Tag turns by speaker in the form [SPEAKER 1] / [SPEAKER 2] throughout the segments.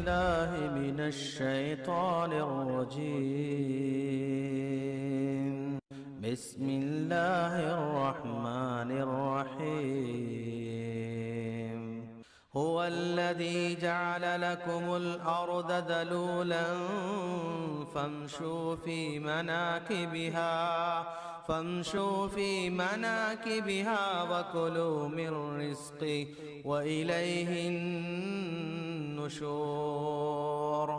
[SPEAKER 1] بالله من الشيطان الرجيم بسم الله الرحمن الرحيم هو الذي جعل لكم الأرض ذلولا فامشوا في مناكبها فامشوا في مناكبها وكلوا من رزقه وإليه النشور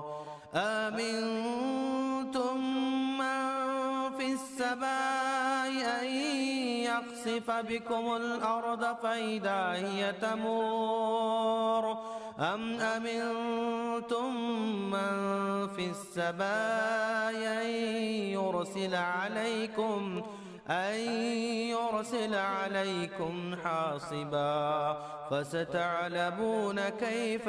[SPEAKER 1] آمنتم من في السماء أن يخسف بكم الأرض فإذا هي تمور أم أمنتم من في السماء أن يرسل عليكم أن يرسل عليكم حاصبا فستعلمون كيف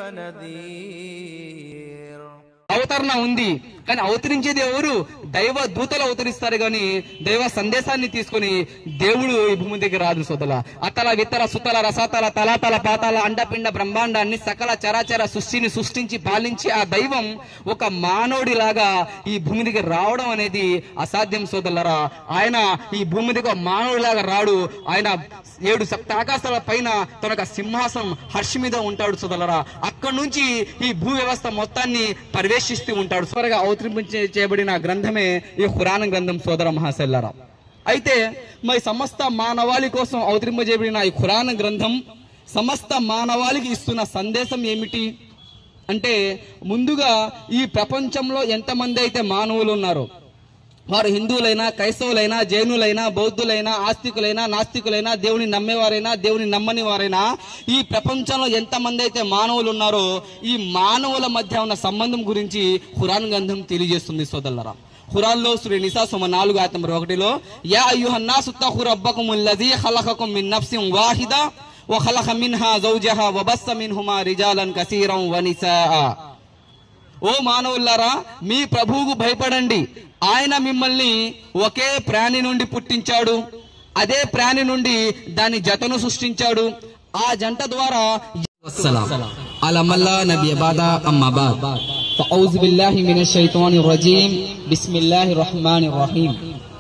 [SPEAKER 1] نذير
[SPEAKER 2] అవతరణ ఉంది కానీ అవతరించేది ఎవరు దైవ దూతలు అవతరిస్తారు గాని దైవ సందేశాన్ని తీసుకొని దేవుడు ఈ భూమి దగ్గర రాదు సోదల అతల విత్తల సుతల రసాతల తలాతల పాతాల అండపిండ బ్రహ్మాండాన్ని సకల చరాచర సృష్టిని సృష్టించి పాలించి ఆ దైవం ఒక మానవుడిలాగా ఈ భూమి దగ్గర రావడం అనేది అసాధ్యం సోదరులరా ఆయన ఈ భూమి దగ్గర మానవుడిలాగా రాడు ఆయన ఏడు సప్తాకాశాల పైన తన యొక్క సింహాసనం హర్షి మీద ఉంటాడు సోదరులరా అక్కడి నుంచి ఈ భూ వ్యవస్థ మొత్తాన్ని పరివేషిస్తూ ఉంటాడు త్వరగా అవతరింప చేయబడిన గ్రంథమే ఈ ఖురాన్ గ్రంథం సోదర మహాశల్లరా అయితే మరి సమస్త మానవాళి కోసం అవతరింపజేయబడిన ఈ ఖురాన్ గ్రంథం సమస్త మానవాళికి ఇస్తున్న సందేశం ఏమిటి అంటే ముందుగా ఈ ప్రపంచంలో ఎంతమంది అయితే మానవులు ఉన్నారో వారు హిందువులైనా క్రైస్తవులైనా జైనులైనా బౌద్ధులైనా ఆస్తికులైనా నాస్తికులైనా దేవుని నమ్మేవారైనా దేవుని నమ్మని వారైనా ఈ ప్రపంచంలో ఎంతమంది అయితే మానవులు ఉన్నారో ఈ మానవుల మధ్య ఉన్న సంబంధం గురించి ఖురాన్ గ్రంథం తెలియజేస్తుంది సోదరులరా ఖురాన్ లో శ్రీ నిసా సుమ నాలుగు ఆయత నెంబర్ ఒకటిలో యా అయ్యుహన్నా సుత్తహు రబ్బకుముల్లజీ ఖలఖకుం మిన్ నఫ్సిన్ వాహిదా وخلق منها زوجها وبث منهما رجالا كثيرا ونساء ఓ మానవులారా మీ ప్రభువుకు భయపడండి ఆయన మిమ్మల్ని ఒకే ప్రాణి నుండి పుట్టించాడు అదే ప్రాణి నుండి దాని జతను సృష్టించాడు ఆ జంట ద్వారా على من لا نبي بعد أما بعد فأعوذ بالله من الشيطان الرجيم بسم الله الرحمن الرحيم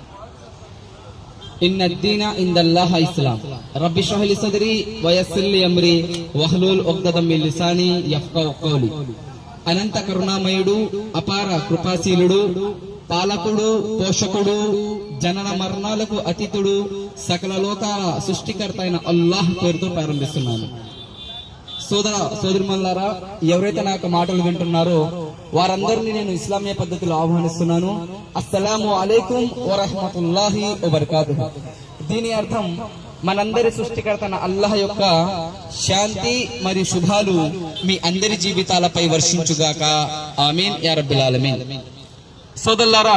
[SPEAKER 2] إن الدين عند الله إسلام رب اشرح لي صدري ويسر لي أمري واحلل عقدة من لساني يفقهوا قولي అనంత కరుణామయుడు అపార కృపాశీలుడు పాలకుడు పోషకుడు జనన మరణాలకు అతీతుడు సకల లోకాల సృష్టికర్త అయిన అల్లాహ్ పేరుతో ప్రారంభిస్తున్నాను సోదర సోదరిమల్లారా ఎవరైతే నా యొక్క మాటలు వింటున్నారో వారందరినీ నేను ఇస్లామీయ పద్ధతిలో ఆహ్వానిస్తున్నాను అస్సలాము అలైకుం వరహమతుల్లాహి వబర్కాతుహు దీని అర్థం మనందరి సృష్టికర్త అయిన అల్లాహ్ యొక్క శాంతి మరియు శుభాలు మీ అందరి జీవితాలపై వర్షించుగాక ఆమీన్ యా రబ్బిల్ ఆలమీన్ సోదరులారా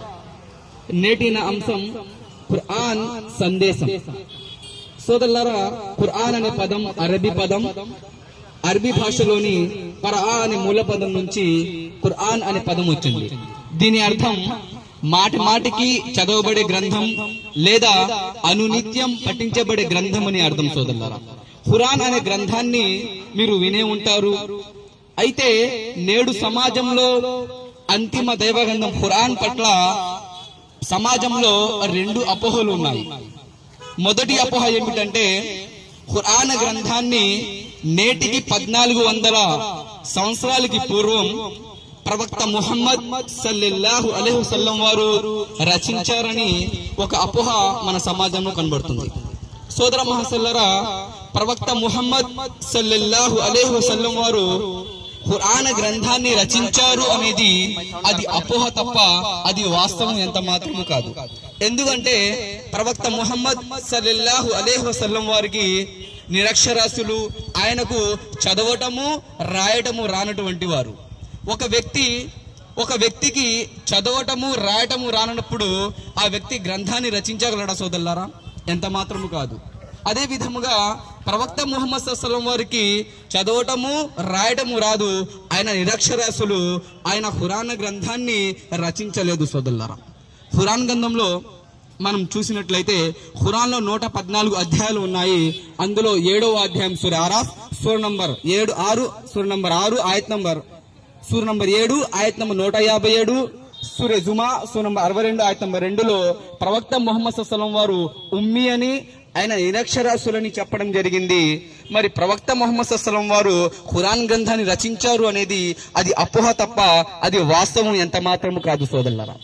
[SPEAKER 2] నేటి నా అంశం ఖుర్ఆన్ సందేశం సోదరులారా ఖుర్ఆన్ అనే పదం అరబీ పదం అరబీ భాషలోని ఖుర్ఆన్ అనే మూల పదం నుంచి ఖుర్ఆన్ అనే పదం వచ్చింది దీని అర్థం మాటి మాటికి చదవబడే గ్రంథం లేదా అనునిత్యం పఠించబడే గ్రంథం అని అర్థం సోదరులారా ఖురాన్ అనే గ్రంథాన్ని మీరు వినే ఉంటారు అయితే నేడు సమాజంలో అంతిమ దైవ గ్రంథం ఖురాన్ పట్ల సమాజంలో రెండు అపోహలు ఉన్నాయి మొదటి అపోహ ఏమిటంటే ఖురాన్ గ్రంథాన్ని నేటికి పద్నాలుగు వందల సంవత్సరాలకి పూర్వం ప్రవక్త ముహమ్మద్ సల్లెల్లాహు అలైహి వసల్లం వారు రచించారని ఒక అపోహ మన సమాజంలో కనబడుతుంది సోదర మహాసల్లరా ప్రవక్త ముహమ్మద్ సల్లెల్లాహు అలైహి వసల్లం వారు ఖురాన్ గ్రంథాన్ని రచించారు అనేది అది అపోహ తప్ప అది వాస్తవం ఎంత మాత్రము కాదు ఎందుకంటే ప్రవక్త ముహమ్మద్ సల్లెల్లాహు అలైహి వసల్లం వారికి నిరక్షరాస్యులు ఆయనకు చదవటము రాయటము రానటువంటి వారు ఒక వ్యక్తి ఒక వ్యక్తికి చదవటము రాయటము రానప్పుడు ఆ వ్యక్తి గ్రంథాన్ని రచించగలడా సోదరులారా ఎంత మాత్రము కాదు అదే విధముగా ప్రవక్త ముహమ్మద్ సల్లం వారికి చదవటము రాయటము రాదు ఆయన నిరక్షరాస్యులు ఆయన ఖురాన్ గ్రంథాన్ని రచించలేదు సోదరులారా ఖురాన్ గ్రంథంలో మనం చూసినట్లయితే ఖురాన్లో నూట పద్నాలుగు అధ్యాయాలు ఉన్నాయి అందులో ఏడవ అధ్యాయం సూర్య ఆరాఫ్ సూర్ నంబర్ ఏడు ఆరు సూర్ నంబర్ ఆరు ఆయత్ నంబర్ సూర్ నంబర్ ఏడు ఆయత్ నంబర్ నూట యాభై ఏడు సూర్య జుమా సూర్ నంబర్ అరవై రెండు ఆయత్ నంబర్ రెండులో ప్రవక్త ముహమ్మద్ సల్లం వారు ఉమ్మి అని ఆయన నిరక్షరాస్యులని చెప్పడం జరిగింది మరి ప్రవక్త ముహమ్మద్ సల్లం వారు ఖురాన్ గ్రంథాన్ని రచించారు అనేది అది అపోహ తప్ప అది వాస్తవం ఎంత మాత్రము కాదు సోదరులరా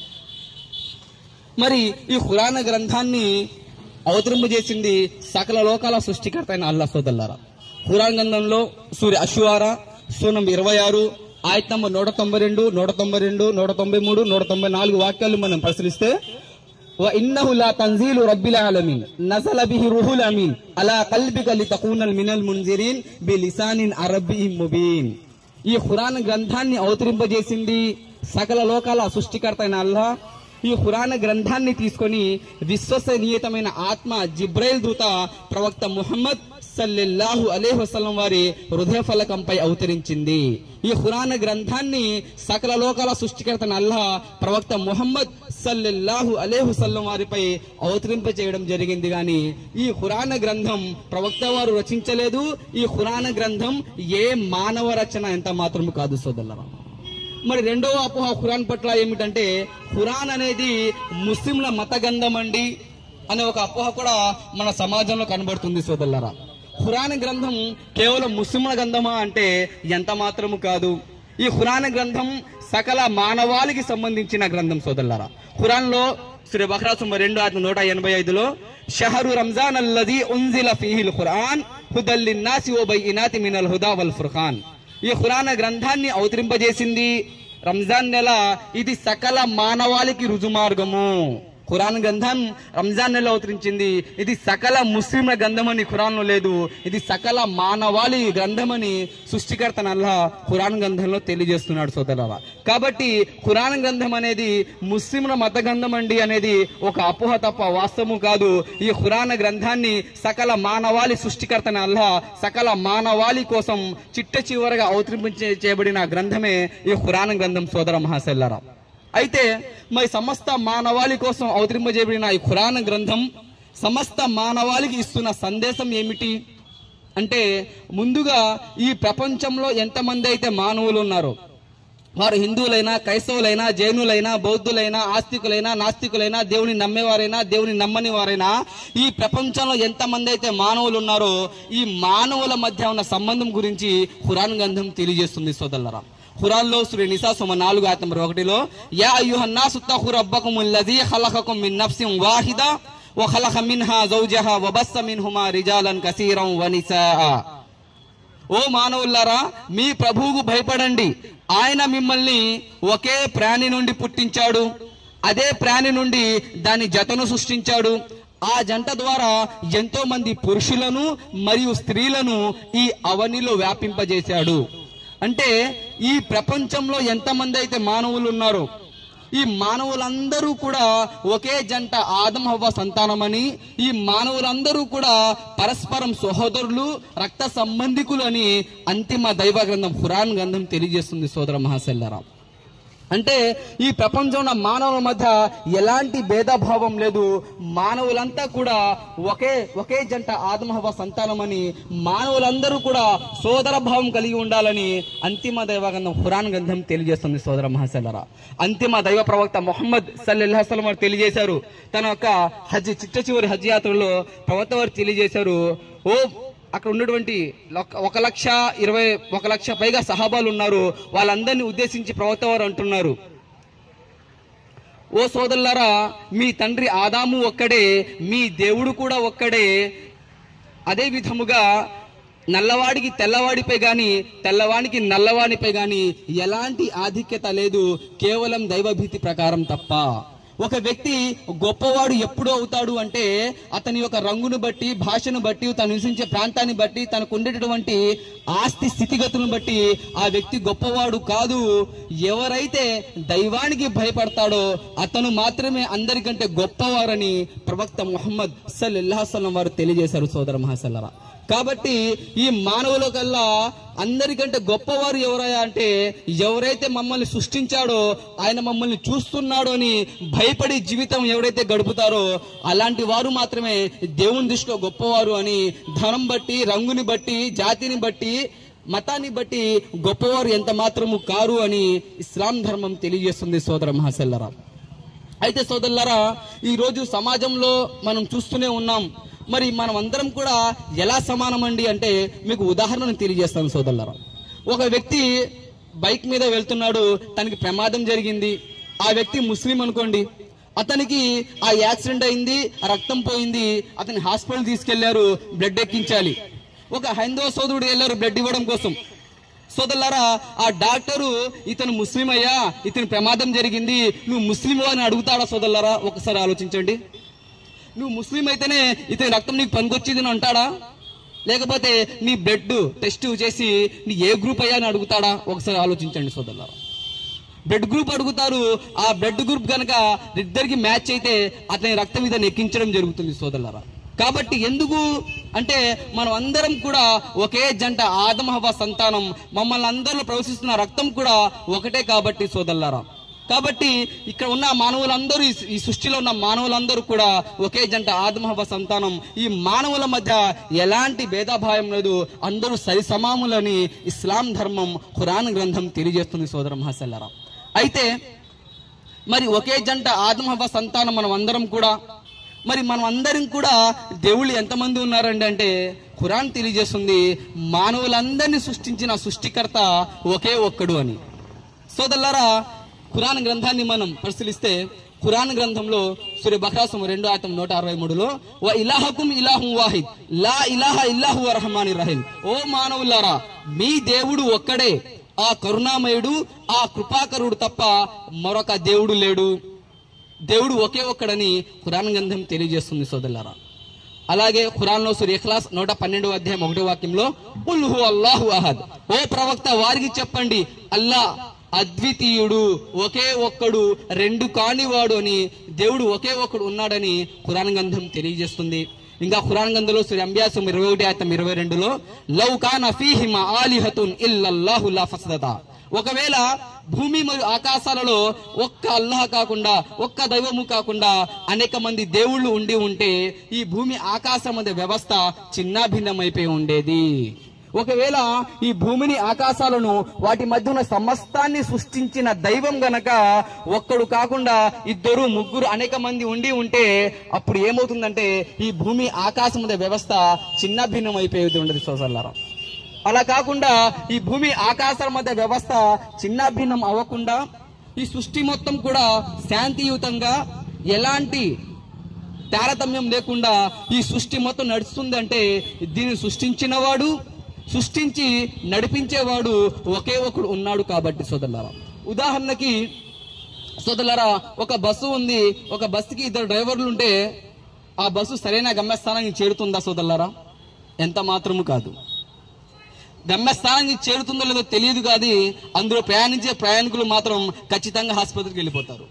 [SPEAKER 2] మరి ఈ ఖురాన్ గ్రంథాన్ని అవతరింపజేసింది సకల లోకాల సృష్టికర్త అయిన అల్లా సోదల్లారా ఖురాన్ గ్రంథంలో సూర్య అశ్వారా సూనం ఇరవై ఆరు ఆయత్ నంబర్ నూట తొంభై రెండు నూట తొంభై రెండు నూట తొంభై మూడు నూట తొంభై నాలుగు వాక్యాలు మనం పరిశీలిస్తే وإنه لا تنزيل رب العالمين نزل به روح الأمين على قلبك لتكون من المنذرين بلسان عربي مبين ఈ ఖురాన్ గ్రంథాన్ని అవతరింపజేసింది సకల లోకాల సృష్టికర్త అయిన అల్లా ఈ ఖురాన్ గ్రంథాన్ని తీసుకొని విశ్వసనీయతమైన ఆత్మ జిబ్రైల్ దూత ప్రవక్త ముహమ్మద్ సల్లెల్లాహు అలేహ్ వసల్లం వారి హృదయ ఫలకంపై అవతరించింది ఈ ఖురాన్ గ్రంథాన్ని సకల లోకాల సృష్టికర్త అయిన అల్లా ప్రవక్త ముహమ్మద్ సల్లెల్లాహు అలేహు వసల్లం వారిపై అవతరింప చేయడం జరిగింది గాని ఈ ఖురాన్ గ్రంథం ప్రవక్త వారు రచించలేదు ఈ ఖురాన్ గ్రంథం ఏ మానవ రచన ఎంత మాత్రము కాదు సోదరులరా మరి రెండవ అపోహ ఖురాన్ పట్ల ఏమిటంటే ఖురాన్ అనేది ముస్లింల మత గంధం అండి అనే ఒక అపోహ కూడా మన సమాజంలో కనబడుతుంది సోదరులరా ఖురాన్ గ్రంథం కేవలం ముస్లింల గ్రంథమా అంటే ఎంత మాత్రము కాదు ఈ ఖురాన్ గ్రంథం సకల మానవాళికి సంబంధించిన గ్రంథం సోదరులారా ఖురాన్ లో శ్రీ బహ్రా సుమ రెండు ఆరు నూట ఎనభై ఐదులో షహరు రంజాన్ అల్లది ఉంజిల ఫీహిల్ ఖురాన్ హుదల్లిన్ నాసి ఓ బైనాతి మినల్ హుదా వల్ ఫుర్ఖాన్ ఈ ఖురాన్ గ్రంథాన్ని అవతరింపజేసింది రంజాన్ నెల ఇది సకల మానవాళికి రుజుమార్గము ఖురాన్ గ్రంథం రంజాన్ నెల అవతరించింది ఇది సకల ముస్లింల గ్రంథమని ఖురాన్లో లేదు ఇది సకల మానవాళి గ్రంథమని సృష్టికర్త నల్లా ఖురాన్ గ్రంథంలో తెలియజేస్తున్నాడు సోదరుల కాబట్టి ఖురాన్ గ్రంథం అనేది ముస్లింల మత గ్రంథం అండి అనేది ఒక అపోహ తప్ప వాస్తవము కాదు ఈ ఖురాన్ గ్రంథాన్ని సకల మానవాళి సృష్టికర్త అల్లా సకల మానవాళి కోసం చిట్ట చివరగా అవతరింప చేయబడిన గ్రంథమే ఈ ఖురాన్ గ్రంథం సోదర మహాశల్లారా అయితే మరి సమస్త మానవాళి కోసం అవతరింపజేయబడిన ఈ ఖురాన్ గ్రంథం సమస్త మానవాళికి ఇస్తున్న సందేశం ఏమిటి అంటే ముందుగా ఈ ప్రపంచంలో ఎంతమంది అయితే మానవులు ఉన్నారో వారు హిందువులైనా క్రైస్తవులైనా జైనులైనా బౌద్ధులైనా ఆస్తికులైనా నాస్తికులైనా దేవుని నమ్మేవారైనా దేవుని నమ్మని వారైనా ఈ ప్రపంచంలో ఎంతమంది అయితే మానవులు ఉన్నారో ఈ మానవుల మధ్య ఉన్న సంబంధం గురించి ఖురాన్ గ్రంథం తెలియజేస్తుంది సోదరులరా ఖురాన్లో సూర్య నిసా సుమ నాలుగు ఆయత నెంబర్ ఒకటిలో యా అయ్యుహన్నా సుత్తఖు రబ్బకుం అల్లజీ ఖలఖకుం మిన్ నఫ్సిన్ వాహిదా وخلق منها زوجها وبث منهما رجالا كثيرا ونساء ఓ మానవులారా మీ ప్రభువుకు భయపడండి ఆయన మిమ్మల్ని ఒకే ప్రాణి నుండి పుట్టించాడు అదే ప్రాణి నుండి దాని జతను సృష్టించాడు ఆ జంట ద్వారా ఎంతో మంది పురుషులను మరియు స్త్రీలను ఈ అవనిలో వ్యాపింపజేశాడు అంటే ఈ ప్రపంచంలో ఎంతమంది అయితే మానవులు ఉన్నారో ఈ మానవులందరూ కూడా ఒకే జంట ఆదం హవ్వ సంతానమని ఈ మానవులందరూ కూడా పరస్పరం సహోదరులు రక్త సంబంధికులు అని అంతిమ దైవ గ్రంథం ఖురాన్ గ్రంథం తెలియజేస్తుంది సోదర మహాశల్లారా అంటే ఈ ప్రపంచంలో మానవుల మధ్య ఎలాంటి భేదభావం లేదు మానవులంతా కూడా ఒకే ఒకే జంట ఆత్మహవ సంతానమని మానవులందరూ కూడా సోదర భావం కలిగి ఉండాలని అంతిమ దైవ గ్రంథం ఖురాన్ గ్రంథం తెలియజేస్తుంది సోదర మహాశలరా అంతిమ దైవ ప్రవక్త మొహమ్మద్ సల్లెల్లాహస్లం వారు తెలియజేశారు తన యొక్క హజ్ చిట్ట చివరి హజ్ యాత్రలో ప్రవక్త వారు తెలియజేశారు ఓ అక్కడ ఉన్నటువంటి లొక్క- ఒక లక్ష ఇరవై ఒక లక్ష పైగా సహాబాలు ఉన్నారు వాళ్ళందరినీ ఉద్దేశించి ప్రవక్త వారు అంటున్నారు ఓ సోదరులారా మీ తండ్రి ఆదాము ఒక్కడే మీ దేవుడు కూడా ఒక్కడే అదే విధముగా నల్లవాడికి తెల్లవాడిపై గాని తెల్లవాడికి నల్లవాడిపై గాని ఎలాంటి ఆధిక్యత లేదు కేవలం దైవభీతి ప్రకారం తప్ప ఒక వ్యక్తి గొప్పవాడు ఎప్పుడు అవుతాడు అంటే అతని యొక్క రంగును బట్టి భాషను బట్టి తను నివసించే ప్రాంతాన్ని బట్టి తనకు ఉండేటటువంటి ఆస్తి స్థితిగతులను బట్టి ఆ వ్యక్తి గొప్పవాడు కాదు ఎవరైతే దైవానికి భయపడతాడో అతను మాత్రమే అందరికంటే గొప్పవారని ప్రవక్త ముహమ్మద్ సల్లల్లాహం వారు తెలియజేశారు సోదర మహాసల్లరా కాబట్టి ఈ మానవుల కల్లా అందరికంటే గొప్పవారు ఎవరయ్యా అంటే ఎవరైతే మమ్మల్ని సృష్టించాడో ఆయన మమ్మల్ని చూస్తున్నాడో అని భయపడి జీవితం ఎవరైతే గడుపుతారో అలాంటి వారు మాత్రమే దేవుని దృష్టిలో గొప్పవారు అని ధనం బట్టి రంగుని బట్టి జాతిని బట్టి మతాన్ని బట్టి గొప్పవారు ఎంత మాత్రము కారు అని ఇస్లాం ధర్మం తెలియజేస్తుంది సోదర మహాసెల్లరా అయితే సోదరులారా ఈ రోజు సమాజంలో మనం చూస్తూనే ఉన్నాం మరి మనం అందరం కూడా ఎలా సమానమండి అంటే మీకు ఉదాహరణను తెలియజేస్తాను సోదరులారా ఒక వ్యక్తి బైక్ మీద వెళ్తున్నాడు తనకి ప్రమాదం జరిగింది ఆ వ్యక్తి ముస్లిం అనుకోండి అతనికి ఆ యాక్సిడెంట్ అయింది రక్తం పోయింది అతని హాస్పిటల్ తీసుకెళ్లారు బ్లడ్ ఎక్కించాలి ఒక హైందవ సోదరుడు వెళ్ళారు బ్లడ్ ఇవ్వడం కోసం సోదరులారా ఆ డాక్టరు ఇతను ముస్లిం అయ్యా ఇతని ప్రమాదం జరిగింది నువ్వు ముస్లిం అని అడుగుతాడా సోదరులారా ఒకసారి ఆలోచించండి నువ్వు ముస్లిం అయితేనే ఇతని రక్తం నీకు పనికొచ్చింది అని అంటాడా లేకపోతే నీ బ్లడ్ టెస్ట్ చేసి నీ ఏ గ్రూప్ అయ్యా అని అడుగుతాడా ఒకసారి ఆలోచించండి సోదరులారా బ్లడ్ గ్రూప్ అడుగుతారు ఆ బ్లడ్ గ్రూప్ గనక ఇద్దరికి మ్యాచ్ అయితే అతని రక్తం ఇతను ఎక్కించడం జరుగుతుంది సోదరులారా కాబట్టి ఎందుకు అంటే మనం అందరం కూడా ఒకే జంట ఆదమహవ సంతానం మమ్మల్ని అందరిలో ప్రవేశిస్తున్న రక్తం కూడా ఒకటే కాబట్టి సోదరులారా కాబట్టి ఇక్కడ ఉన్న మానవులందరూ ఈ- ఈ సృష్టిలో ఉన్న మానవులందరూ కూడా ఒకే జంట ఆదమహవ సంతానం ఈ మానవుల మధ్య ఎలాంటి భేదాభావం లేదు అందరూ సరి సమాములని ఇస్లాం ధర్మం ఖురాన్ గ్రంథం తెలియజేస్తుంది సోదర మహాసల్లారా అయితే మరి ఒకే జంట ఆదమహవ సంతానం మనం అందరం కూడా మరి మనం అందరం కూడా దేవుళ్ళు ఎంతమంది ఉన్నారండి అంటే ఖురాన్ తెలియజేస్తుంది మానవులందరినీ సృష్టించిన సృష్టికర్త ఒకే ఒక్కడు అని సోదరులారా ఖురాన్ గ్రంథాన్ని మనం పరిశీలిస్తే ఖురాన్ గ్రంథంలో సూర్య బహ్రాసం రెండు ఆతం నూట అరవై మూడులో వ ఇలాహకుం ఇలాహు వాహిద్ లా ఇలాహ ఇల్లాహు రహమాని రహీం ఓ మానవులారా మీ దేవుడు ఒక్కడే ఆ కరుణామయుడు ఆ కృపాకరుడు తప్ప మరొక దేవుడు లేడు దేవుడు ఒకే ఒక్కడని ఖురాన్ గ్రంథం తెలియజేస్తుంది సోదరులారా అలాగే ఖురాన్లో సూర్య ఇఖ్లాస్ నూట పన్నెండు అధ్యాయం ఒకటో వాక్యంలో "కుల్ హువ అల్లాహు అహద్ ఓ ప్రవక్త వారికి చెప్పండి అల్లా అద్వితీయుడు ఒకే ఒక్కడు రెండు కానివాడు అని దేవుడు ఒకే ఒక్కడు ఉన్నాడని ఖురాన్ గ్రంథం తెలియజేస్తుంది ఇంకా ఖురాన్ గ్రంథంలో సూర్య అంబ్యాసం ఇరవై ఒకటి అర్థం ఇరవై రెండులో లవ్ కాన ఫీహిమ ఆలిహతున్ ఇల్లల్లాహు లా ఫసదత ఒకవేళ భూమి మరియు ఆకాశాలలో ఒక్క అల్లాహ్ కాకుండా ఒక్క దైవము కాకుండా అనేక మంది దేవుళ్ళు ఉండి ఉంటే ఈ భూమి ఆకాశం అనే వ్యవస్థ చిన్నాభిన్నమైపోయి ఉండేది ఒకవేళ ఈ భూమిని ఆకాశాలను వాటి మధ్య ఉన్న సమస్తాన్ని సృష్టించిన దైవం గనక ఒక్కడు కాకుండా ఇద్దరు ముగ్గురు అనేక మంది ఉండి ఉంటే అప్పుడు ఏమవుతుందంటే ఈ భూమి ఆకాశం అనే వ్యవస్థ చిన్నాభిన్నం అయిపోయి ఉండదు సోదరులారా అలా కాకుండా ఈ భూమి ఆకాశాల మధ్య వ్యవస్థ చిన్నాభిన్నం అవ్వకుండా ఈ సృష్టి మొత్తం కూడా శాంతియుతంగా ఎలాంటి తారతమ్యం లేకుండా ఈ సృష్టి మొత్తం నడుస్తుందంటే దీన్ని సృష్టించినవాడు సృష్టించి నడిపించేవాడు ఒకే ఒకడు ఉన్నాడు కాబట్టి సోదరులారా ఉదాహరణకి సోదరులారా ఒక బస్సు ఉంది ఒక బస్సుకి ఇద్దరు డ్రైవర్లు ఉంటే ఆ బస్సు సరైన గమ్యస్థానానికి చేరుతుందా సోదరులారా ఎంత మాత్రము కాదు గమ్యస్థానానికి చేరుతుందో లేదో తెలియదు కాదు అందులో ప్రయాణించే ప్రయాణికులు మాత్రం ఖచ్చితంగా ఆసుపత్రికి వెళ్ళిపోతారు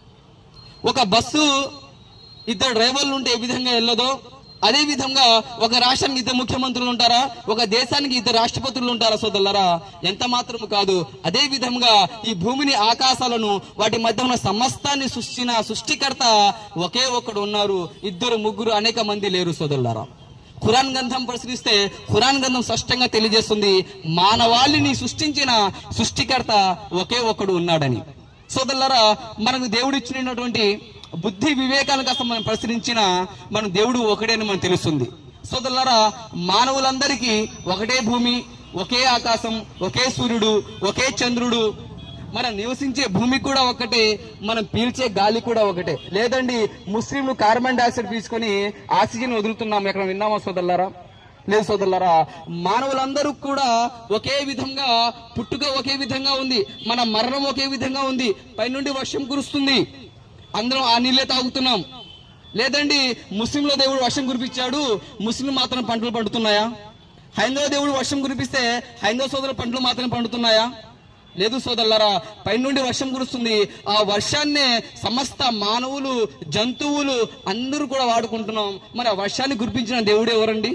[SPEAKER 2] ఒక బస్సు ఇద్దరు డ్రైవర్లు ఉంటే ఏ విధంగా వెళ్ళదో అదే విధంగా ఒక రాష్ట్రానికి ఇద్దరు ముఖ్యమంత్రులు ఉంటారా ఒక దేశానికి ఇద్దరు రాష్ట్రపతులు ఉంటారా సోదరులారా ఎంత మాత్రము కాదు అదే విధంగా ఈ భూమిని ఆకాశాలను వాటి మధ్య ఉన్న సమస్తాన్ని సృష్టిన సృష్టికర్త ఒకే ఒక్కడు ఉన్నారు ఇద్దరు ముగ్గురు అనేక మంది లేరు సోదరులారా ఖురాన్ గ్రంథం పరిశీలిస్తే ఖురాన్ గ్రంథం స్పష్టంగా తెలియజేస్తుంది మానవాళిని సృష్టించిన సృష్టికర్త ఒకే ఒక్కడు ఉన్నాడని సోదరులారా మనకు దేవుడు ఇచ్చినటువంటి బుద్ధి వివేకాలను కాస్త మనం పరిశీలించిన మన దేవుడు ఒకడే అని మనకు తెలుస్తుంది సోదరులారా మానవులందరికీ ఒకటే భూమి ఒకే ఆకాశం ఒకే సూర్యుడు ఒకే చంద్రుడు మనం నివసించే భూమి కూడా ఒకటే మనం పీల్చే గాలి కూడా ఒకటే లేదండి ముస్లింలు కార్బన్ డైఆక్సైడ్ పీల్చుకొని ఆక్సిజన్ వదులుతున్నాం ఎక్కడ విన్నామా సోదరులారా లేదు సోదరులారా మానవులందరూ కూడా ఒకే విధంగా పుట్టుక ఒకే విధంగా ఉంది మన మరణం ఒకే విధంగా ఉంది పైనుండి వర్షం కురుస్తుంది అందరం ఆ నీళ్ళే తాగుతున్నాం లేదండి ముస్లింల దేవుడు వర్షం కురిపించాడు ముస్లిం మాత్రం పంటలు పండుతున్నాయా హైందవ దేవుడు వర్షం కురిపిస్తే హైందవ సోదరుల పంటలు మాత్రమే పండుతున్నాయా లేదు సోదరులారా పైనుండి వర్షం కురుస్తుంది ఆ వర్షాన్నే సమస్త మానవులు జంతువులు అందరూ కూడా వాడుకుంటున్నాం మరి ఆ వర్షాన్ని కురిపించిన దేవుడు ఎవరండి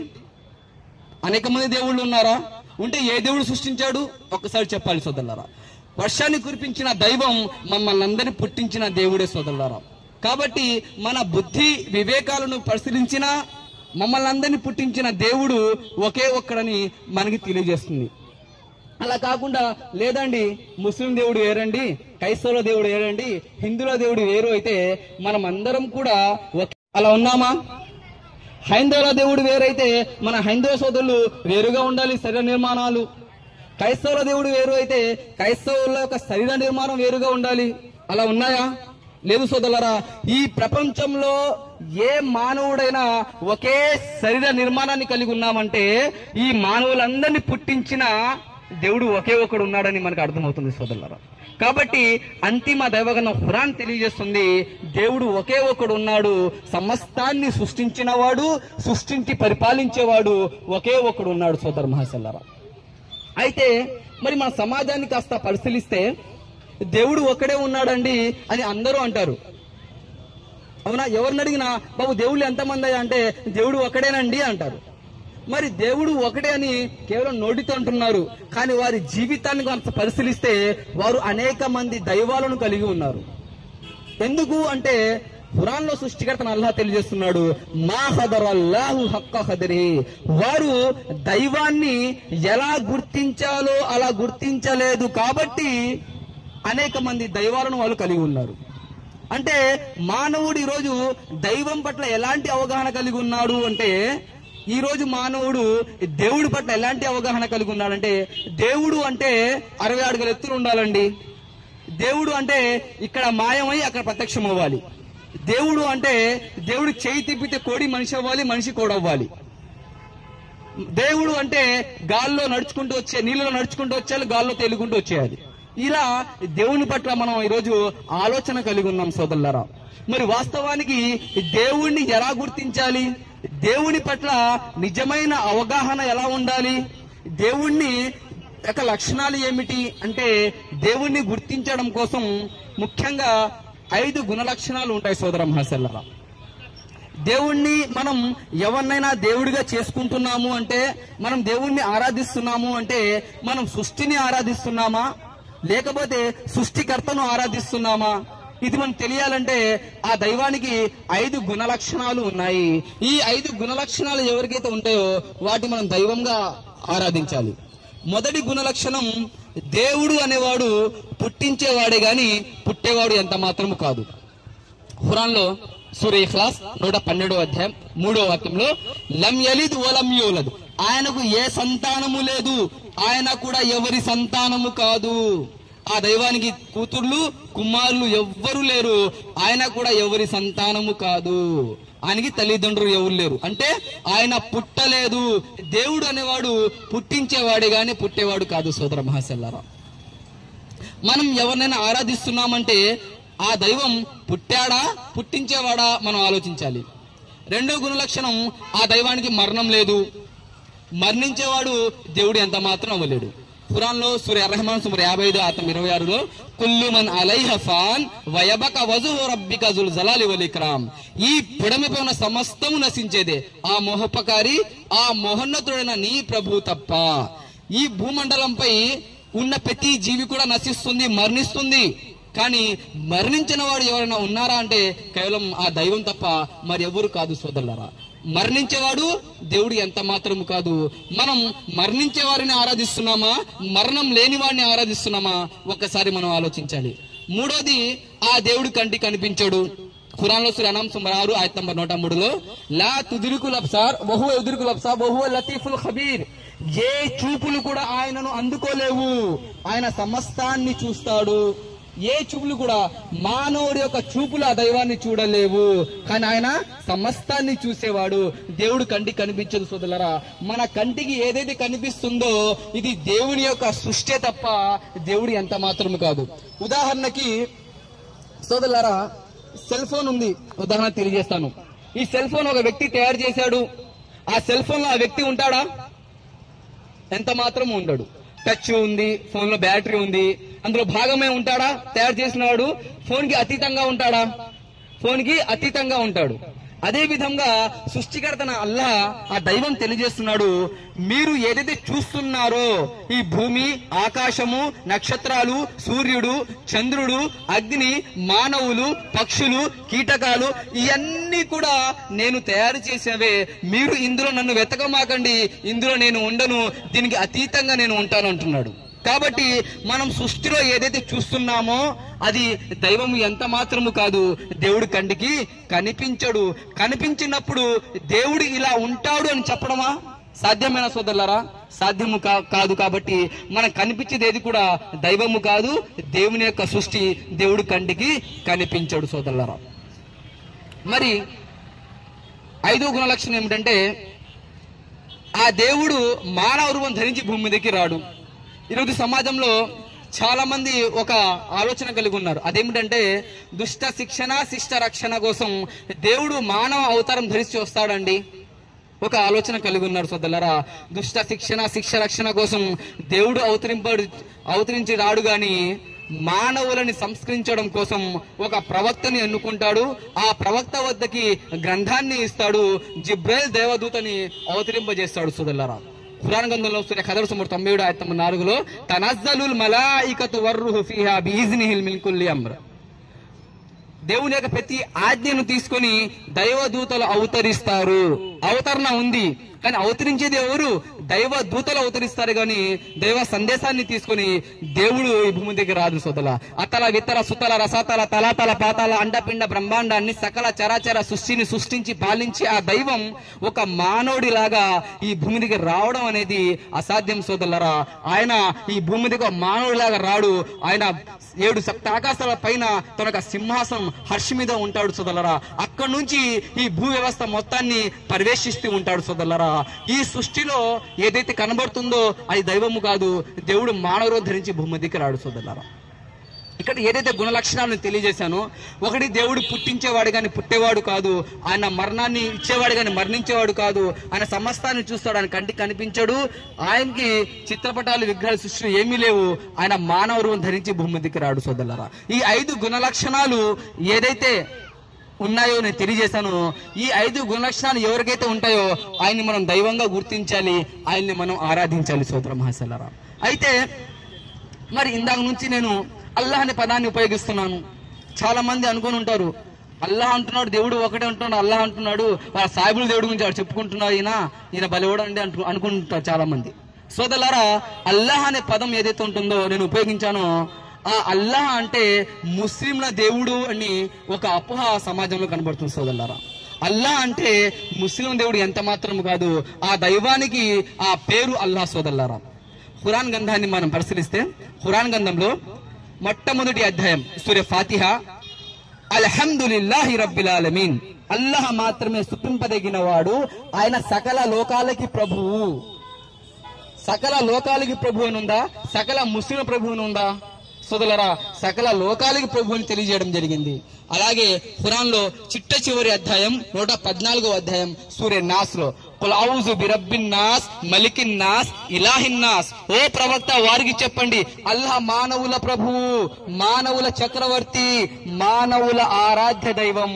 [SPEAKER 2] అనేక మంది దేవుళ్ళు ఉన్నారా ఉంటే ఏ దేవుడు సృష్టించాడు ఒక్కసారి చెప్పాలి సోదరులారా వర్షాన్ని కురిపించిన దైవం మమ్మల్ని అందరినీ పుట్టించిన దేవుడే సోదరులారా కాబట్టి మన బుద్ధి వివేకాలను పరిశీలించిన మమ్మల్ని అందరినీ పుట్టించిన దేవుడు ఒకే ఒక్కడని మనకి తెలియజేస్తుంది అలా కాకుండా లేదండి ముస్లిం దేవుడు వేరండి క్రైస్తవుల దేవుడు వేరండి హిందువుల దేవుడు వేరు అయితే మనం అందరం కూడా ఒకే- అలా ఉన్నామా హైందవుల దేవుడు వేరైతే మన హైందవ సోదరులు వేరుగా ఉండాలి శరీర నిర్మాణాలు క్రైస్తవుల దేవుడు వేరు అయితే క్రైస్తవుల యొక్క శరీర నిర్మాణం వేరుగా ఉండాలి అలా ఉన్నాయా లేదు సోదరులరా ఈ ప్రపంచంలో ఏ మానవుడైనా ఒకే శరీర నిర్మాణాన్ని కలిగి ఉన్నామంటే ఈ మానవులందరినీ పుట్టించిన దేవుడు ఒకే ఒకడు ఉన్నాడని మనకు అర్థమవుతుంది సోదరులరా కాబట్టి అంతిమ దైవగణ హురాన్ తెలియజేస్తుంది దేవుడు ఒకే ఒకడు ఉన్నాడు సమస్తాన్ని సృష్టించినవాడు సృష్టించి పరిపాలించేవాడు ఒకే ఒకడు ఉన్నాడు సోదర మహాశల్లరా అయితే మరి మన సమాజాన్ని కాస్త పరిశీలిస్తే దేవుడు ఒకడే ఉన్నాడండి అని అందరూ అంటారు అవునా ఎవరిని అడిగినా బాబు దేవుళ్ళు ఎంతమంది అయ్యా అంటే దేవుడు ఒకడేనండి అంటారు మరి దేవుడు ఒకటే అని కేవలం నోటితో అంటున్నారు కానీ వారి జీవితాన్ని కొంత పరిశీలిస్తే వారు అనేక మంది దైవాలను కలిగి ఉన్నారు ఎందుకు అంటే ఖురాన్లో సృష్టికర్తను అల్లాహ్ తెలియజేస్తున్నాడు మా హదరల్లాహు హక్క హదరి వారు దైవాన్ని ఎలా గుర్తించాలో అలా గుర్తించలేదు కాబట్టి అనేక మంది దైవాలను వాళ్ళు కలిగి ఉన్నారు అంటే మానవుడు ఈరోజు దైవం పట్ల ఎలాంటి అవగాహన కలిగి ఉన్నాడు అంటే ఈ రోజు మానవుడు దేవుడి పట్ల ఎలాంటి అవగాహన కలిగి ఉన్నాడంటే దేవుడు అంటే అరవై అడుగుల ఎత్తులు ఉండాలండి దేవుడు అంటే ఇక్కడ మాయమై అక్కడ ప్రత్యక్షం అవ్వాలి దేవుడు అంటే దేవుడు చేయి తిప్పితే కోడి మనిషి అవ్వాలి మనిషి కోడి అవ్వాలి దేవుడు అంటే గాల్లో నడుచుకుంటూ వచ్చే నీళ్ళలో నడుచుకుంటూ వచ్చేయాలి గాల్లో తేలుకుంటూ వచ్చేయాలి ఇలా దేవుని పట్ల మనం ఈరోజు ఆలోచన కలిగి ఉన్నాం సోదరులారా మరి వాస్తవానికి దేవుణ్ణి ఎలా గుర్తించాలి దేవుని పట్ల నిజమైన అవగాహన ఎలా ఉండాలి దేవుణ్ణి యొక్క లక్షణాలు ఏమిటి అంటే దేవుణ్ణి గుర్తించడం కోసం ముఖ్యంగా ఐదు గుణ లక్షణాలు ఉంటాయి సోదర మహాశల్లరా దేవుణ్ణి మనం ఎవరినైనా దేవుడిగా చేసుకుంటున్నాము అంటే మనం దేవుణ్ణి ఆరాధిస్తున్నాము అంటే మనం సృష్టిని ఆరాధిస్తున్నామా లేకపోతే సృష్టికర్తను ఆరాధిస్తున్నామా ఇది మనం తెలియాలంటే ఆ దైవానికి ఐదు గుణ లక్షణాలు ఉన్నాయి ఈ ఐదు గుణ లక్షణాలు ఎవరికైతే ఉంటాయో వాటి మనం దైవంగా ఆరాధించాలి మొదటి గుణ లక్షణం దేవుడు అనేవాడు పుట్టించేవాడే గాని పుట్టేవాడు ఎంత మాత్రము కాదు ఖురాన్లో సూర్య ఇఖ్లాస్ నూట పన్నెండో అధ్యాయం మూడో వాక్యంలో లం యలిద్ వలం యూలద్ ఆయనకు ఏ సంతానము లేదు ఆయన కూడా ఎవరి సంతానము కాదు ఆ దైవానికి కూతుర్లు కుమారులు ఎవ్వరు లేరు ఆయన కూడా ఎవరి సంతానము కాదు ఆయనకి తల్లిదండ్రులు ఎవరు లేరు అంటే ఆయన పుట్టలేదు దేవుడు అనేవాడు పుట్టించేవాడే గాని పుట్టేవాడు కాదు సోదర మహాశల్లారా మనం ఎవరినైనా ఆరాధిస్తున్నామంటే ఆ దైవం పుట్టాడా పుట్టించేవాడా మనం ఆలోచించాలి రెండో గుణ లక్షణం ఆ దైవానికి మరణం లేదు మరణించేవాడు దేవుడు ఎంత మాత్రం అవ్వలేడు ఖురాన్లో సూర్య రహమాన్ సుమర్ యాభై ఐదు ఆతం ఇరవై ఆరులో కుల్లు మన్ అలైహ ఫాన్ వయబక వజు రబ్బిక జుల్ జలాలి వల్ ఇక్రామ్ ఈ పుడమిపై ఉన్న సమస్తము నశించేదే ఆ మోహపకారి ఆ మోహన్నతుడైన నీ ప్రభు తప్ప ఈ భూమండలంపై ఉన్న ప్రతి జీవి కూడా నశిస్తుంది మరణిస్తుంది కానీ మరణించిన వాడు ఎవరైనా ఉన్నారా అంటే కేవలం ఆ దైవం తప్ప మరి ఎవరు కాదు సోదరులారా మరణించేవాడు దేవుడు ఎంత మాత్రము కాదు మనం మరణించే వారిని ఆరాధిస్తున్నామా మరణం లేని వాడిని ఆరాధిస్తున్నామా ఒక్కసారి మనం ఆలోచించాలి మూడోది ఆ దేవుడు కంటికి కనిపించాడు ఖురాన్లో సూర్య అనాం సుమారు ఆరు ఆయత నంబర్ నూట మూడులో లా తుదిరుకు లబ్సార్ బహు ఎదురుకు లబ్సా బహు లతీఫుల్ ఖబీర్ ఏ చూపులు కూడా ఆయనను అందుకోలేవు ఆయన సమస్తాన్ని చూస్తాడు ఏ చూపులు కూడా మానవుడి యొక్క చూపులు ఆ దైవాన్ని చూడలేవు కానీ ఆయన సమస్తాన్ని చూసేవాడు దేవుడు కంటికి కనిపించదు సోదరులరా మన కంటికి ఏదైతే కనిపిస్తుందో ఇది దేవుని యొక్క సృష్టి తప్ప దేవుడు ఎంత మాత్రం కాదు ఉదాహరణకి సోదరులారా సెల్ ఫోన్ ఉంది ఉదాహరణ తెలియజేస్తాను ఈ సెల్ ఫోన్ ఒక వ్యక్తి తయారు చేశాడు ఆ సెల్ ఫోన్ లో ఆ వ్యక్తి ఉంటాడా ఎంత మాత్రం ఉండడు టచ్ ఉంది ఫోన్ లో బ్యాటరీ ఉంది అందులో భాగమే ఉంటాడా తయారు చేసినవాడు ఫోన్ కి అతీతంగా ఉంటాడా ఫోన్ కి అతీతంగా ఉంటాడు అదే విధంగా సృష్టికర్తన అల్లా ఆ దైవం తెలియజేస్తున్నాడు మీరు ఏదైతే చూస్తున్నారో ఈ భూమి ఆకాశము నక్షత్రాలు సూర్యుడు చంద్రుడు అగ్ని మానవులు పక్షులు కీటకాలు ఇవన్నీ కూడా నేను తయారు చేసినవే మీరు ఇందులో నన్ను వెతకమాకండి ఇందులో నేను ఉండను దీనికి అతీతంగా నేను ఉంటాను అంటున్నాడు కాబట్టి మనం సృష్టిలో ఏదైతే చూస్తున్నామో అది దైవం ఎంత మాత్రము కాదు దేవుడి కంటికి కనిపించడు కనిపించినప్పుడు దేవుడు ఇలా ఉంటాడు అని చెప్పడమా సాధ్యమైన సోదరులారా సాధ్యము కా- కాదు కాబట్టి మనకు కనిపించేది ఏది కూడా దైవము కాదు దేవుని యొక్క సృష్టి దేవుడి కంటికి కనిపించడు సోదరులారా మరి ఐదో గుణ లక్షణం ఏమిటంటే ఆ దేవుడు మానవ రూపం ధరించి భూమి మీదకి రాడు ఈరోజు సమాజంలో చాలా మంది ఒక ఆలోచన కలిగి ఉన్నారు అదేమిటంటే దుష్ట శిక్షణ శిష్ట రక్షణ కోసం దేవుడు మానవ అవతారం ధరించి వస్తాడండి ఒక ఆలోచన కలిగి ఉన్నారు సోదరులారా దుష్ట శిక్షణ శిక్ష రక్షణ కోసం దేవుడు అవతరింపడు అవతరించి రాడు గాని మానవులని సంస్కరించడం కోసం ఒక ప్రవక్తని ఎన్నుకుంటాడు ఆ ప్రవక్త వద్దకి గ్రంథాన్ని ఇస్తాడు జిబ్రైల్ దేవదూతని అవతరింపజేస్తాడు సోదరులారా ఖురాన్ గ్రంథంలో వస్తున్న కథలు సుమారు తొంభై ఏడు ఆయత్తము నాలుగులో తనజ్జలుల్ మలాయికతు వర్రుహు ఫీహా బీజ్నిహిల్ మిన్ కుల్లి అమ్ర దేవుని యొక్క ప్రతి ఆజ్ఞను తీసుకొని దైవదూతలు అవతరిస్తారు అవతరణ ఉంది కానీ అవతరించేది ఎవరు దైవ దూతలు అవతరిస్తారు కానీ దైవ సందేశాన్ని తీసుకొని దేవుడు ఈ భూమి దగ్గర రాదు సోదల అతల విత్తల సుతల రసాతల తలాతల పాతాల అండపిండ బ్రహ్మాండాన్ని సకల చరాచర సృష్టిని సృష్టించి పాలించి ఆ దైవం ఒక మానవుడి లాగా ఈ భూమి దగ్గర రావడం అనేది అసాధ్యం సోదరులరా ఆయన ఈ భూమి దగ్గర మానవుడి లాగా రాడు ఆయన ఏడు సప్త ఆకాశాల పైన తన యొక్క సింహాసనం హర్షి మీద ఉంటాడు సోదరులరా అక్కడి నుంచి ఈ భూ వ్యవస్థ మొత్తాన్ని పరివేషిస్తూ ఉంటాడు సోదరులరా ఈ సృష్టిలో ఏదైతే కనబడుతుందో అది దైవము కాదు దేవుడు మానవ ధరించి భూమి మీదకి రాడు సోదరులరా ఇక్కడ ఏదైతే గుణ లక్షణాలను తెలియజేశానో ఒకటి దేవుడు పుట్టించేవాడు కానీ పుట్టేవాడు కాదు ఆయన మరణాన్ని ఇచ్చేవాడు కానీ మరణించేవాడు కాదు ఆయన సమస్తాన్ని చూస్తాడు ఆయన కంటికి కనిపించాడు ఆయనకి చిత్రపటాలు విగ్రహాలు సృష్టి ఏమీ లేవు ఆయన మానవ రూపం ధరించి భూమి మీదకి రాడు సోదరులారా ఈ ఐదు గుణ లక్షణాలు ఏదైతే ఉన్నాయో నేను తెలియజేశాను ఈ ఐదు గుణ లక్షణాలు ఎవరికైతే ఉంటాయో ఆయన్ని మనం దైవంగా గుర్తించాలి ఆయన్ని మనం ఆరాధించాలి సోదర మహాశలరా అయితే మరి ఇందాక నుంచి నేను అల్లాహ్ అనే పదాన్ని ఉపయోగిస్తున్నాను చాలా మంది అనుకొని ఉంటారు అల్లాహ్ అంటున్నాడు దేవుడు ఒకటే అంటున్నాడు అల్లాహ్ అంటున్నాడు వాళ్ళ సాయిబుల దేవుడి గురించి వాడు చెప్పుకుంటున్నాడు ఈయన ఈయన బలివడు అండి అంటు అనుకుంటారు చాలా మంది సోదరులారా అల్లాహ్ అనే పదం ఏదైతే ఉంటుందో నేను ఉపయోగించానో ఆ అల్లాహ్ అంటే ముస్లింల దేవుడు అని ఒక అపోహ సమాజంలో కనబడుతుంది సోదరులారా అల్లా అంటే ముస్లిం దేవుడు ఎంత మాత్రం కాదు ఆ దైవానికి ఆ పేరు అల్లాహ్ సోదరులారా ఖురాన్ గ్రంథాన్ని మనం పరిశీలిస్తే ఖురాన్ గ్రంథంలో మొట్టమొదటి అధ్యాయం సూర్య ఫాతిహ అల్హమ్దులిల్లాహి రబ్బిల్ ఆలమీన్ అల్లాహ్ మాత్రమే సుప్పింపదగిన వాడు ఆయన సకల లోకాలకి ప్రభువు సకల లోకాలకి ప్రభు అని ఉందా సకల ముస్లిం ప్రభు అని ఉందా సోదలరా సకల లోకాలకి ప్రభు అని తెలియజేయడం జరిగింది అలాగే ఖురాన్ లో చిట్ట చివరి అధ్యాయం నూట పద్నాలుగో అధ్యాయం సూర్య నాస్ లో కులావుజు బిరబ్బిన్ నాస్ మలికిన్ నాస్ ఇలాహిన్ నాస్ ఓ ప్రవక్త వారికి చెప్పండి అల్లాహ్ మానవుల ప్రభువు మానవుల చక్రవర్తి మానవుల ఆరాధ్య దైవం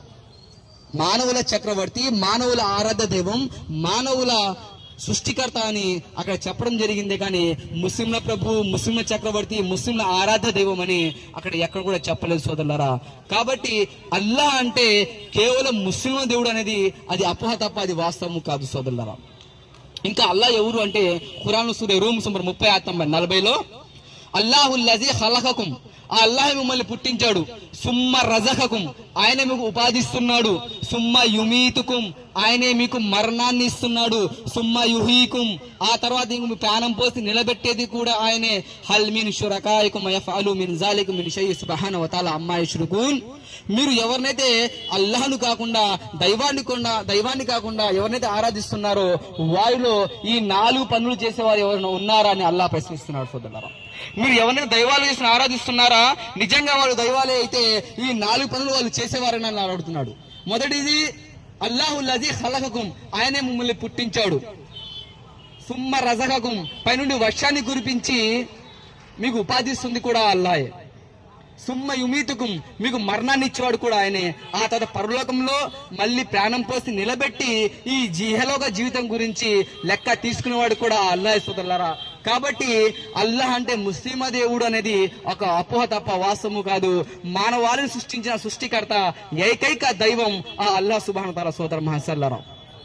[SPEAKER 2] మానవుల చక్రవర్తి మానవుల ఆరాధ్య దైవం మానవుల సృష్టికర్త అని అక్కడ చెప్పడం జరిగింది కానీ ముస్లింల ప్రభు ముస్లింల చక్రవర్తి ముస్లింల ఆరాధ్య దైవం అని అక్కడ ఎక్కడ కూడా చెప్పలేదు సోదరులారా కాబట్టి అల్లా అంటే కేవలం ముస్లింల దేవుడు అనేది అది అపోహ తప్ప అది వాస్తవం కాదు సోదరులారా ఇంకా అల్లా ఎవరు అంటే ఖురాన్ సూర్య రూమ్ సుమారు ముప్పై తొంభై నలభైలో అల్లాహుల్లజీ హలహకుం ఆ అల్లాహ్ మిమ్మల్ని పుట్టించాడు సుమ్మ రజహకుం ఆయన మీకు ఉపాధిస్తున్నాడు సుమ్మ యుమీతుకుం ఆయనే మీకు మరణాన్ని ఇస్తున్నాడు సుమ్మ యుహీకుం ఆ తర్వాత ఇంక మీ ప్రాణం పోసి నిలబెట్టేది కూడా ఆయనే హల్ మిన్ షురకాయకుం యఫఅలు మిన్ జాలికుం మిన్ షైఇ సుబ్హాన వ తఆలా అమ్మా యష్రుకూన్ మీరు ఎవరినైతే అల్లాహ్ను కాకుండా దైవాన్ని కొండా దైవాన్ని కాకుండా ఎవరినైతే ఆరాధిస్తున్నారో వారిలో ఈ నాలుగు పనులు చేసేవారు ఎవరైనా ఉన్నారా అని అల్లాహ్ ప్రశ్నిస్తున్నాడు సోదరులారా మీరు ఎవరినైనా దైవాలు చేసిన ఆరాధిస్తున్నారా నిజంగా వాళ్ళు దైవాలే అయితే ఈ నాలుగు పనులు వాళ్ళు చేసేవారని అల్లా అడుగుతున్నాడు మొదటిది అల్లాహుల్లజీ హలకకుం ఆయనే మిమ్మల్ని పుట్టించాడు సుమ్మ రజకకుం పైనుండి వర్షాన్ని కురిపించి మీకు ఉపాధిస్తుంది కూడా అల్లాయే సుమ్మ యుమీతుకుం మీకు మరణాన్ని ఇచ్చేవాడు కూడా ఆయనే ఆ తర్వాత పరలోకంలో మళ్ళీ ప్రాణం పోసి నిలబెట్టి ఈ జీహలోక జీవితం గురించి లెక్క తీసుకునేవాడు కూడా అల్లాహ్ సోదరులారా కాబట్టి అల్లాహ్ అంటే ముస్లిమ దేవుడు అనేది ఒక అపోహ తప్ప వాస్తవము కాదు మానవాళిని సృష్టించిన సృష్టికర్త ఏకైక దైవం ఆ అల్లాహ్ సుబాన తాల సోదర మహాసల్లారా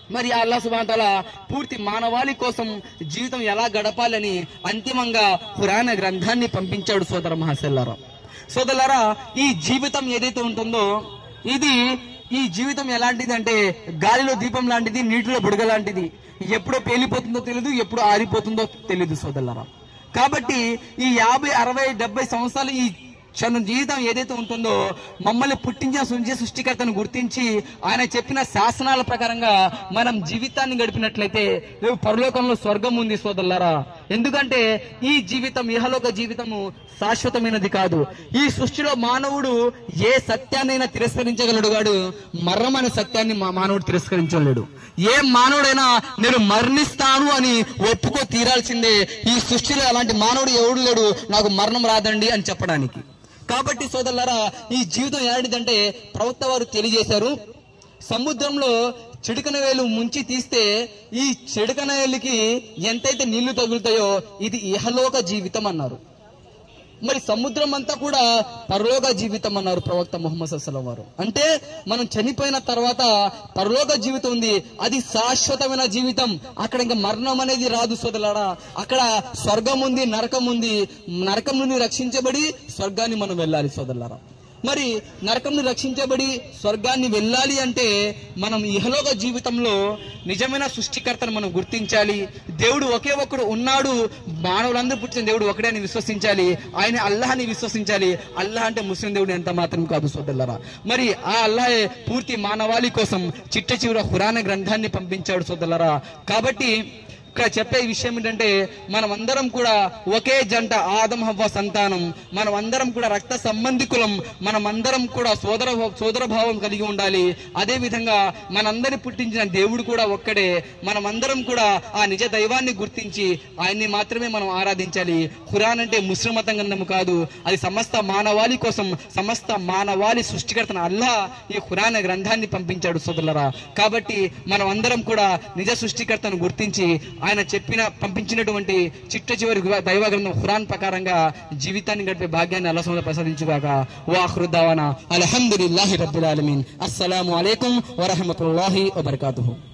[SPEAKER 2] మరి అల్లా సుబాంతల పూర్తి మానవాళి కోసం జీవితం ఎలా గడపాలని అంతిమంగా పురాణ గ్రంథాన్ని పంపించాడు సోదర మహాశల్లారా సోదరులారా ఈ జీవితం ఏదైతే ఉంటుందో ఇది ఈ జీవితం ఎలాంటిది అంటే గాలిలో దీపం లాంటిది నీటిలో బుడగ లాంటిది ఎప్పుడో పేలిపోతుందో తెలియదు ఎప్పుడు ఆరిపోతుందో తెలియదు సోదరులారా కాబట్టి ఈ యాభై అరవై డెబ్బై సంవత్సరాలు ఈ క్షణ జీవితం ఏదైతే ఉంటుందో మమ్మల్ని పుట్టించిన సృష్టి సృష్టికర్తను గుర్తించి ఆయన చెప్పిన శాసనాల ప్రకారంగా మనం జీవితాన్ని గడిపినట్లయితే రేపు పరలోకంలో స్వర్గం ఉంది సోదరులారా ఎందుకంటే ఈ జీవితం ఇహలోక జీవితము శాశ్వతమైనది కాదు ఈ సృష్టిలో మానవుడు ఏ సత్యాన్నైనా తిరస్కరించగలడు వాడు మరణం అనే సత్యాన్ని మా మానవుడు తిరస్కరించలేడు ఏ మానవుడైనా నేను మరణిస్తాను అని ఒప్పుకో తీరాల్సిందే ఈ సృష్టిలో అలాంటి మానవుడు ఎవడు లేడు నాకు మరణం రాదండి అని చెప్పడానికి కాబట్టి సోదరులారా ఈ జీవితం ఎలాంటిదంటే ప్రవక్త వారు తెలియజేశారు సముద్రంలో చిడుకన వేలు ముంచి తీస్తే ఈ చిడుకన వేలుకి ఎంతైతే నీళ్లు తగులుతాయో ఇది ఇహలోక జీవితం అన్నారు మరి సముద్రం అంతా కూడా పరలోక జీవితం అన్నారు ప్రవక్త ముహమ్మద్ అస్సలం వారు అంటే మనం చనిపోయిన తర్వాత పరలోక జీవితం ఉంది అది శాశ్వతమైన జీవితం అక్కడ ఇంకా మరణం అనేది రాదు సోదరులారా అక్కడ స్వర్గం ఉంది నరకం ఉంది నరకం నుండి రక్షించబడి స్వర్గాన్ని మనం వెళ్ళాలి సోదరులారా మరి నరకంని రక్షించబడి స్వర్గాన్ని వెళ్ళాలి అంటే మనం ఇహలోక జీవితంలో నిజమైన సృష్టికర్తను మనం గుర్తించాలి దేవుడు ఒకే ఒక్కడు ఉన్నాడు మానవులందరూ పుట్టిన దేవుడు ఒకడే అని విశ్వసించాలి ఆయన అల్లాహని విశ్వసించాలి అల్లాహ్ అంటే ముస్లిం దేవుడు ఎంత మాత్రం కాదు సోదరులరా మరి ఆ అల్లాహే పూర్తి మానవాళి కోసం చిట్ట చివర హురాన గ్రంథాన్ని పంపించాడు సోదరులరా కాబట్టి ఇక్కడ చెప్పే విషయం ఏంటంటే మనం అందరం కూడా ఒకే జంట ఆదం హవ్వ సంతానం మనం అందరం కూడా రక్త సంబంధికులం మనం అందరం కూడా సోదర సోదర భావం కలిగి ఉండాలి అదే విధంగా మనందరి పుట్టించిన దేవుడు కూడా ఒక్కడే మనం అందరం కూడా ఆ నిజ దైవాన్ని గుర్తించి ఆయన్ని మాత్రమే మనం ఆరాధించాలి ఖురాన్ అంటే ముస్లిం మతం గ్రంథము కాదు అది సమస్త మానవాళి కోసం సమస్త మానవాళి సృష్టికర్తన అల్లా ఈ ఖురాన్ గ్రంథాన్ని పంపించాడు సోదరులరా కాబట్టి మనం అందరం కూడా నిజ సృష్టికర్తను గుర్తించి ఆయన చెప్పిన పంపించినటువంటి చిట్ట చివరి దైవ గ్రంథం ఖురాన్ ప్రకారంగా జీవితాన్ని గడిపే భాగ్యాన్ని అల్లా సమయంలో ప్రసాదించుగాక వాహృద్దావానా అల్హమ్దులిల్లాహి రబ్బిల్ ఆలమీన్ అస్సలాము అలైకుం వరహమతుల్లాహి వబర్కాతుహు